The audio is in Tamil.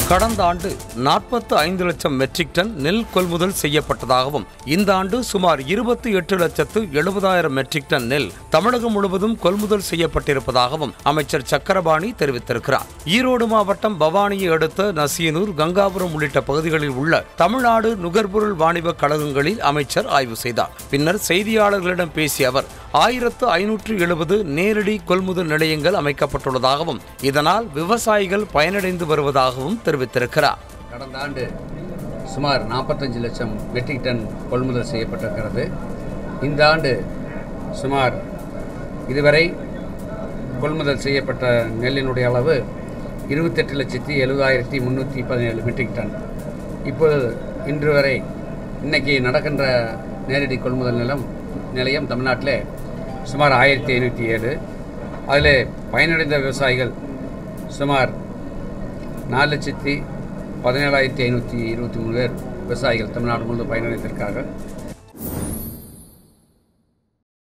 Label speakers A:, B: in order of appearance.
A: கடந்த ஆண்டு நாற்பத்து ஐந்து லட்சம் மெட்ரிக் டன் நெல் கொள்முதல் செய்யப்பட்டதாகவும் இந்த ஆண்டு சுமார் இருபத்தி எட்டு லட்சத்து எழுபதாயிரம் மெட்ரிக் டன் நெல் தமிழகம் முழுவதும் கொள்முதல் செய்யப்பட்டிருப்பதாகவும் அமைச்சர் சக்கரபாணி தெரிவித்திருக்கிறார் ஈரோடு மாவட்டம் பவானியை அடுத்த நசியனூர் கங்காபுரம் உள்ளிட்ட பகுதிகளில் உள்ள தமிழ்நாடு நுகர்பொருள் வாணிப கழகங்களில் அமைச்சர் ஆய்வு செய்தார் பின்னர் செய்தியாளர்களிடம் பேசிய அவர் ஆயிரத்து ஐநூற்று எழுபது நேரடி கொள்முதல் நிலையங்கள் அமைக்கப்பட்டுள்ளதாகவும் இதனால் விவசாயிகள் பயனடைந்து வருவதாகவும் தெரிவித்திருக்கிறார்
B: கடந்த ஆண்டு சுமார் நாற்பத்தஞ்சு லட்சம் மெட்ரிக் டன் கொள்முதல் செய்யப்பட்டிருக்கிறது இந்த ஆண்டு சுமார் இதுவரை கொள்முதல் செய்யப்பட்ட நெல்லினுடைய அளவு இருபத்தெட்டு லட்சத்தி எழுபதாயிரத்தி முந்நூற்றி பதினேழு மெட்ரிக் டன் இப்போது இன்று வரை இன்னைக்கு நடக்கின்ற நேரடி கொள்முதல் நிலம் நிலையம் தமிழ்நாட்டில் சுமார் ஆயிரத்தி ஐநூற்றி ஏழு அதில் பயனடைந்த விவசாயிகள் சுமார் நாலு லட்சத்தி பதினேழாயிரத்தி ஐநூற்றி இருபத்தி மூணு பேர் விவசாயிகள் தமிழ்நாடு முழுவதும் பயனடைந்திருக்கார்கள்